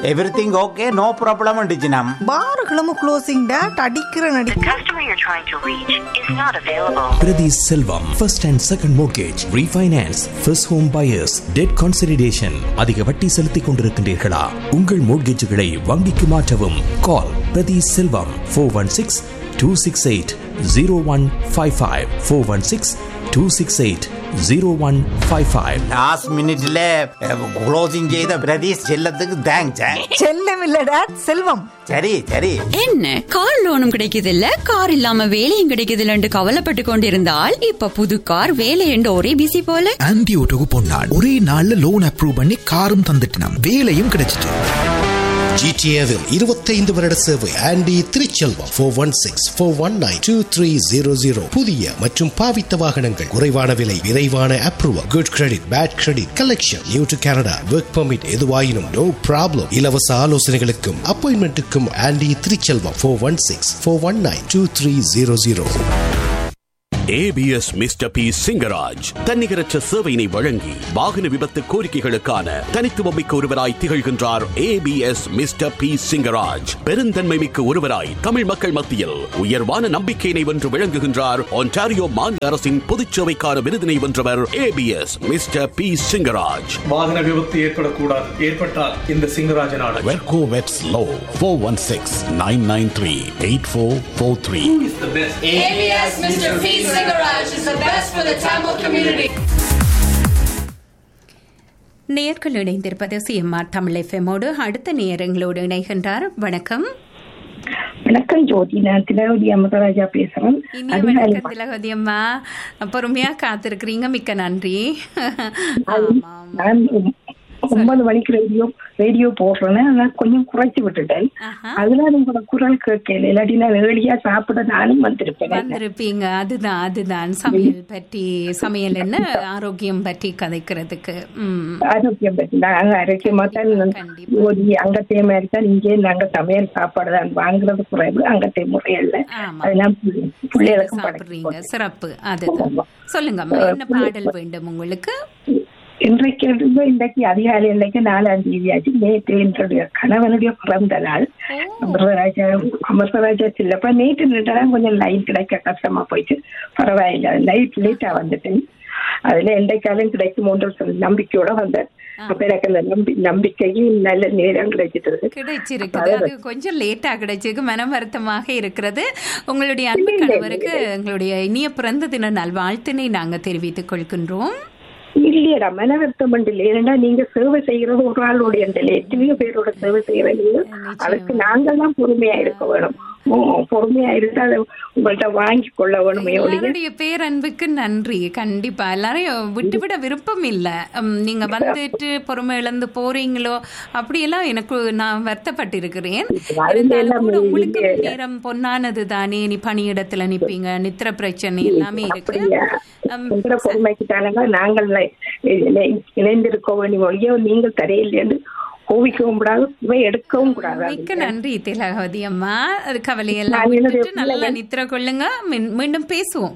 Everything okay no problem டிச்சினம் பாருகளும் closing date அடிக்கிற The நடிக்க customer you're trying to reach is not available. Priti Selvam, first and second mortgage, refinance, first home buyers, debt consolidation. அதிக வட்டி செலுத்திக் கொண்டிருக்கின்றீர்களா உங்கள் மோட்கேஜுகளை வங்கிக்கு மாற்றவும் call Pirathi Selvam four one six two six eight zero one five five four one six two six eight zero one five five last மினிட்ல closing செய்த பிரதீஷ் செல்லத்துக்கு thanks செல்லம் இல்ல டேட் செல்வம் சரி சரி என்ன கார் லோனும் கிடைக்குது இல்ல கார் இல்லாம வேலையும் கிடைக்குது இல்லன்னு கவலைப்பட்டு கொண்டிருந்தால் இப்ப புது கார் வேலை என்று ஒரே பிசி போல ஆன்டி ஓட்டோக்கு பொன்னாள் ஒரே நாள்ல லோன் அப்ரூவ் பண்ணி காரும் தந்துட்டினாம் வேலையும் கிடைச்சிட்டு ஜிடிஏவில் இருபத்தைந்து வருட சேவை Andy Thiruchelvam four one six four one nine two three zero zero புதிய மற்றும் பாவித்த வாகனங்கள் குறைவான விலை விரைவான approval good credit bad credit collection new to Canada work permit எதுவாயினும் நோ ப்ராப்ளம் இலவச ஆலோசனைகளுக்கும் அப்பாயின்மெண்ட்டுக்கும் Andy Thiruchelvam four one six four one nine two three zero zero ABS mister P Singaraj தன்னிகரற்ற சேவையினை வழங்கி வாகன விபத்து கோரிக்கைகளுக்கான தனித்துவமிக்க ஒருவராய் திகழ்கின்றார் ஏபிஎஸ் மிஸ்டர் பி சிங்கராஜ் பெருந்தன்மை மிக்க ஒருவராய் தமிழ் மக்கள் மத்தியில் உயர்வான நம்பிக்கையினை வென்று விளங்குகின்றார் ஒன்டாரியோ மாநில அரசின் பொதுச்சேவைக்கான விருதினை வென்றவர் ஏபிஎஸ் மிஸ்டர் பி சிங்கராஜ் வாகன விபத்து ஏற்படக்கூடாது ஏற்பட்டால் இந்த சிங்கராஜ நாடு வெர்கோ வெட்ஸ் லோ four one six nine nine three eight four four three ABS Mr. P. Singaraj is the best for the Tamil community. நேர்கள் இணைந்திருப்பது சிஎம்ஆர் தமிழ் எஃப்எம்மோடு அடுத்த நேரங்களோடு இணைகின்றார் வணக்கம் வணக்கம் ஜோதி நான் திலகவதி அமதராஜா பேசுறேன் இனிய வணக்கம் திலகவதி அம்மா பொறுமையா காத்திருக்கிறீங்க மிக்க நன்றி ஆமாம் நான் ஒன்பது மணிக்கு ரேடியோ ரேடியோ போடுறேன் ஆனா கொஞ்சம் குறைச்சு விட்டுட்டேன் அதனால உங்களோட குரல் கேட்கல இல்லாட்டி நான் ஏழியா சாப்பிட நானும் வந்திருப்பேன் வந்திருப்பீங்க அதுதான் அதுதான் சமையல் பற்றி சமையல் என்ன ஆரோக்கியம் பற்றி கதைக்கிறதுக்கு ம் ஆரோக்கியம் பற்றி நாங்க ஆரோக்கியமா தான் ஜோதி அங்கத்தைய மாதிரி தான் இங்கே நாங்க சமையல் சாப்பாடு தான் வாங்குறது குறைவு அங்கத்தைய முறையில அதெல்லாம் பிள்ளைகளுக்கும் சாப்பிடுறீங்க சிறப்பு அதுதான் சொல்லுங்கம்மா என்ன பாடல் வேண்டும் உங்களுக்கு இன்றைக்கு இருந்து இன்றைக்கு அதிகாலை இன்றைக்கு நாலாம் தேதி ஆச்சு நேற்று என்னுடைய கணவனுடைய பிறந்த நாள் அமர்தராஜா அமர்தராஜா சில்லப்ப நேற்று நின்றுதான் கொஞ்சம் லைன் கிடைக்க கஷ்டமா போயிட்டு பரவாயில்ல லைட் லேட்டா வந்துட்டேன் அதுல எண்டைக்காலம் கிடைக்குமோன்ற சொல்லி நம்பிக்கையோட வந்தேன் அப்ப எனக்கு அந்த நம்பி நம்பிக்கையும் நல்ல நேரம் கிடைச்சிட்டு கிடைச்சிருக்குது அது கொஞ்சம் லேட்டா கிடைச்சிருக்கு மனம் வருத்தமாக இருக்கிறது உங்களுடைய அன்பு கணவருக்கு எங்களுடைய இனிய பிறந்த தின நல்வாழ்த்தினை நாங்க தெரிவித்துக் கொள்கின்றோம் இல்லையடா மன வருத்தம் இல்லை ஏன்னா நீங்க சேவை செய்யறது ஒரு ஆளுடைய எத்தனையோ பேரோட சேவை செய்யறீங்க அதுக்கு நாங்கள் தான் பொறுமையா இருக்க வேணும் பொறுமையா இருந்தா அதை உங்கள்ட்ட வாங்கி கொள்ள வேணும் எல்லாருடைய பேரன்புக்கு நன்றி கண்டிப்பா எல்லாரையும் விட்டுவிட விருப்பம் இல்ல நீங்க வந்துட்டு பொறுமை இழந்து போறீங்களோ அப்படியெல்லாம் எனக்கு நான் வருத்தப்பட்டிருக்கிறேன் கூட உங்களுக்கு நேரம் பொன்னானது தானே நீ பணியிடத்துல நிப்பீங்க நித்திர பிரச்சனை எல்லாமே இருக்கு பொறுமைக்கு தானங்க நாங்கள் இணைந்திருக்க வேண்டிய மொழியோ நீங்கள் தரையில்லை கோவிக்கவும் கூடாது சுவை எடுக்கவும் கூடாது மிக்க நன்றி திலகவதி அம்மா அது கவலையெல்லாம் விட்டுட்டு நல்லா நித்திர கொள்ளுங்க மீண்டும் பேசுவோம்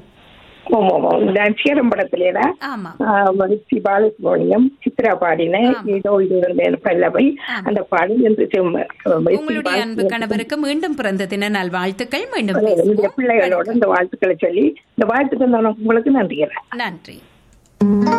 சேரம்படத்திலேடா மகிழ்ச்சி பாலசுப்ரமணியம் சித்ரா பாடின ஏதோ இது பல்லவை அந்த பாடல் என்று உங்களுடைய அன்பு கணவருக்கு மீண்டும் பிறந்த தின நல் வாழ்த்துக்கள் மீண்டும் பிள்ளைகளோட இந்த வாழ்த்துக்களை சொல்லி இந்த வாழ்த்துக்கள் நான் உங்களுக்கு நன்றி நன்றி